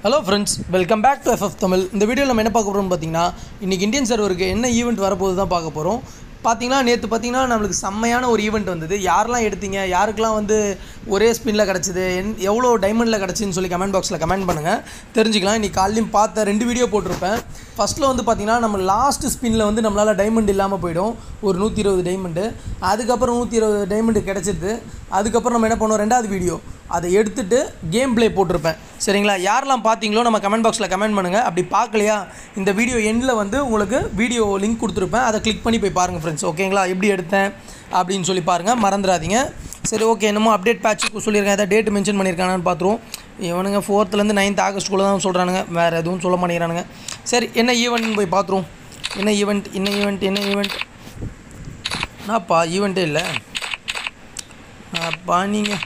hello friends welcome back to FF Tamil இந்த வீடியோவில் நம்ம என்ன பார்க்க போகிறோம்னு பார்த்தீங்கன்னா இன்றைக்கி இந்தியன் சர்வருக்கு என்ன ஈவெண்ட் வரப்போகுது தான் பார்க்க போகிறோம் பார்த்தீங்கன்னா நேற்று பார்த்தீங்கன்னா நம்மளுக்கு செம்மையான ஒரு ஈவெண்ட் வந்தது யாரெல்லாம் எடுத்தீங்க யாருக்கெல்லாம் வந்து ஒரே ஸ்பின்னில் கிடச்சிது என் எவ்வளோ டைமண்டில் கிடச்சின்னு சொல்லி கமெண்ட் பாக்ஸில் கமெண்ட் பண்ணுங்கள் தெரிஞ்சுக்கலாம் இன்றைக்கி காலையும் பார்த்த ரெண்டு வீடியோ போட்டிருப்பேன் ஃபஸ்ட்டில் வந்து பார்த்தீங்கன்னா நம்ம லாஸ்ட் ஸ்பின்னில் வந்து நம்மளால் டைமண்ட் இல்லாமல் போயிடும் ஒரு நூற்றி இருபது டைமண்டு அதுக்கப்புறம் நூற்றி இருபது டைமண்டு கிடச்சிது அதுக்கப்புறம் நம்ம என்ன பண்ணோம் ரெண்டாவது வீடியோ அதை எடுத்துட்டு கேம் ப்ளே போட்டிருப்பேன் சரிங்களா யாரெல்லாம் பார்த்தீங்களோ நம்ம கமெண்ட் பாக்ஸில் கமெண்ட் பண்ணுங்கள் அப்படி பார்க்கலையா இந்த வீடியோ எண்டில் வந்து உங்களுக்கு வீடியோ லிங்க் கொடுத்துருப்பேன் அதை கிளிக் பண்ணி போய் பாருங்கள் ஃப்ரெண்ட்ஸ் ஓகேங்களா எப்படி எடுத்தேன் அப்படின்னு சொல்லி பாருங்கள் மறந்துடாதீங்க சரி ஓகே என்னமோ அப்டேட் பேட்சுக்கு சொல்லியிருக்கேன் ஏதாவது டேட் மென்ஷன் பண்ணியிருக்கானான்னு பார்த்துருவோம் இவனுங்க ஃபோர்த்துலேருந்து நைன்த் ஆகஸ்ட்டுக்குள்ளே தான் சொல்கிறானுங்க வேறு எதுவும் சொல்ல மாட்டேங்கிறானுங்க சரி என்ன ஈவெண்ட்னு போய் பார்த்துருவோம் என்ன ஈவெண்ட் என்ன ஈவெண்ட் என்ன ஈவெண்ட் என்னப்பா ஈவெண்ட்டே இல்லை அப்பா நீங்கள்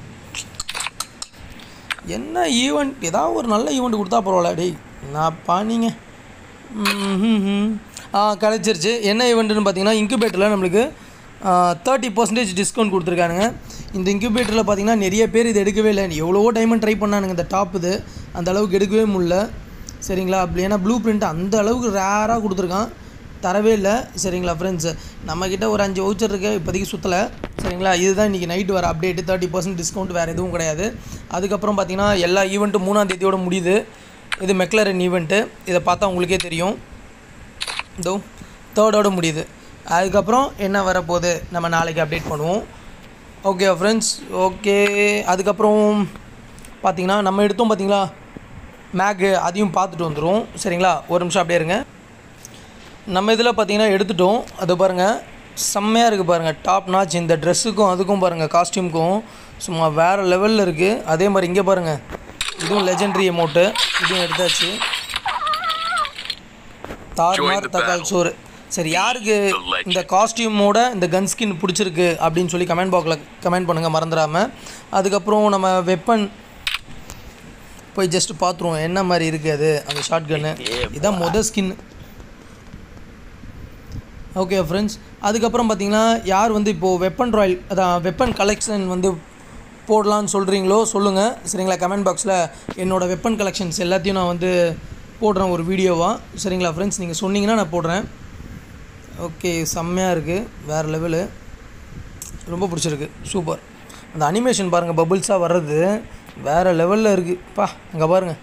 என்ன ஈவெண்ட் ஏதாவது ஒரு நல்ல ஈவெண்ட் கொடுத்தா பரவாயில்ல டேய் என்னப்பா நீங்கள் ஆ கிடச்சிருச்சு என்ன ஈவெண்ட்டுன்னு பார்த்தீங்கன்னா இன்குபேட்டரில் நம்மளுக்கு தேர்ட்டி பர்சன்டேஜ் டிஸ்கவுண்ட் கொடுத்துருக்கானுங்க இந்த இன்குபேட்டரில் பார்த்தீங்கன்னா நிறைய பேர் இது எடுக்கவே இல்லை எவ்வளவோ டைமண்ட் ட்ரை பண்ணானுங்க இந்த டாப் இது அந்த அளவுக்கு எடுக்கவே முடியல சரிங்களா அப்படி ஏன்னா ப்ளூ பிரிண்ட் அந்த அளவுக்கு ரேராக கொடுத்துருக்கான் தரவே இல்லை சரிங்களா ஃப்ரெண்ட்ஸ் நம்மக்கிட்ட ஒரு அஞ்சு வவுச்சர் இருக்கு இப்போதைக்கு சுற்றலை சரிங்களா இதுதான் இன்றைக்கி நைட்டு வர அப்டேட்டு தேர்ட்டி பர்சன்ட் டிஸ்கவுண்ட் வேறு எதுவும் கிடையாது அதுக்கப்புறம் பார்த்தீங்கன்னா எல்லா ஈவெண்ட்டும் மூணாம் தேதியோட முடியுது இது மெக்லரன் ஈவெண்ட்டு இதை பார்த்தா உங்களுக்கே தெரியும் இதோ தேர்டோட முடியுது அதுக்கப்புறம் என்ன வரப்போகுது நம்ம நாளைக்கு அப்டேட் பண்ணுவோம் ஓகே ஃப்ரெண்ட்ஸ் ஓகே அதுக்கப்புறம் பார்த்தீங்கன்னா நம்ம எடுத்தோம் பார்த்தீங்களா மேக்கு அதையும் பார்த்துட்டு வந்துடும் சரிங்களா ஒரு நிமிஷம் அப்படியே இருங்க நம்ம இதில் பார்த்தீங்கன்னா எடுத்துட்டோம் அது பாருங்கள் செம்மையாக இருக்குது பாருங்கள் டாப் நாச் இந்த ட்ரெஸ்ஸுக்கும் அதுக்கும் பாருங்கள் காஸ்டியூமுக்கும் சும்மா வேறு லெவலில் இருக்குது அதே மாதிரி இங்கே பாருங்கள் இதுவும் லெஜெண்டரி அமௌண்ட்டு இதுவும் எடுத்தாச்சு தார்மார் தக்கால் சோறு சரி யாருக்கு இந்த காஸ்டியூமோட இந்த கன் ஸ்கின் பிடிச்சிருக்கு அப்படின்னு சொல்லி கமெண்ட் பாக்ஸில் கமெண்ட் பண்ணுங்கள் மறந்துடாமல் அதுக்கப்புறம் நம்ம வெப்பன் போய் ஜஸ்ட் பார்த்துருவோம் என்ன மாதிரி இருக்குது அது அந்த ஷார்ட் கன்னு இதான் மொதல் ஸ்கின் ஓகே ஃப்ரெண்ட்ஸ் அதுக்கப்புறம் பார்த்தீங்கன்னா யார் வந்து இப்போது வெப்பன் ராயல் அதான் வெப்பன் கலெக்ஷன் வந்து போடலான்னு சொல்கிறீங்களோ சொல்லுங்கள் சரிங்களா கமெண்ட் பாக்ஸில் என்னோடய வெப்பன் கலெக்ஷன்ஸ் எல்லாத்தையும் நான் வந்து போடுறேன் ஒரு வீடியோவாக சரிங்களா ஃப்ரெண்ட்ஸ் நீங்கள் சொன்னீங்கன்னா நான் போடுறேன் ஓகே செம்மையாக இருக்குது வேறு லெவலு ரொம்ப பிடிச்சிருக்கு சூப்பர் அந்த அனிமேஷன் பாருங்கள் பபுள்ஸாக வர்றது வேறு லெவலில் இருக்குது பா அங்கே பாருங்கள்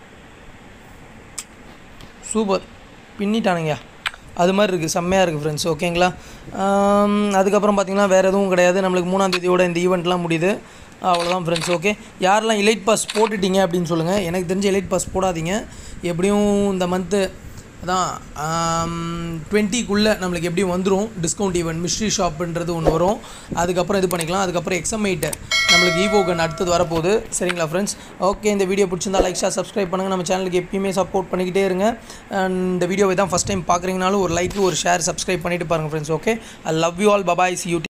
சூப்பர் பின்னிட்டானுங்கய்யா அது மாதிரி இருக்குது செம்மையாக இருக்குது ஃப்ரெண்ட்ஸ் ஓகேங்களா ஆம், அதுக்கப்புறம் பார்த்தீங்கன்னா வேறு எதுவும் கிடையாது நம்மளுக்கு மூணாம் தேதியோட இந்த ஈவெண்ட்லாம் முடியுது அவ்வளோதான் ஃப்ரெண்ட்ஸ் ஓகே யாரெல்லாம் எலைட் பாஸ் போட்டுட்டீங்க அப்படின்னு சொல்லுங்கள் எனக்கு தெரிஞ்ச எலைட் பாஸ் போடாதீங்க எப்படியும் இந்த மந்த்து அதான் டுவெண்ட்டிக்குள்ளே நம்மளுக்கு எப்படியும் வந்துடும் டிஸ்கவுண்ட் ஈவெண்ட் மிஸ்ட்ரி ஷாப்புன்றது ஒன்று வரும் அதுக்கப்புறம் இது பண்ணிக்கலாம் அதுக்கப்புறம் எக்ஸமைட்டு நம்மளுக்கு ஈவோ கன் அடுத்தது வரப்போகுது சரிங்களா ஃப்ரெண்ட்ஸ் ஓகே இந்த வீடியோ பிடிச்சிருந்தா லைக் ஷேர் சப்ஸ்கிரைப் பண்ணுங்கள் நம்ம சேனலுக்கு எப்பயுமே சப்போர்ட் பண்ணிக்கிட்டே இருங்க And இந்த வீடியோவை தான் ஃபஸ்ட் டைம் பார்க்குறீங்கனாலும் ஒரு லைக் ஒரு ஷேர் சப்ஸ்கிரைப் பண்ணிட்டு பாருங்கள் friends okay I love you all bye bye see you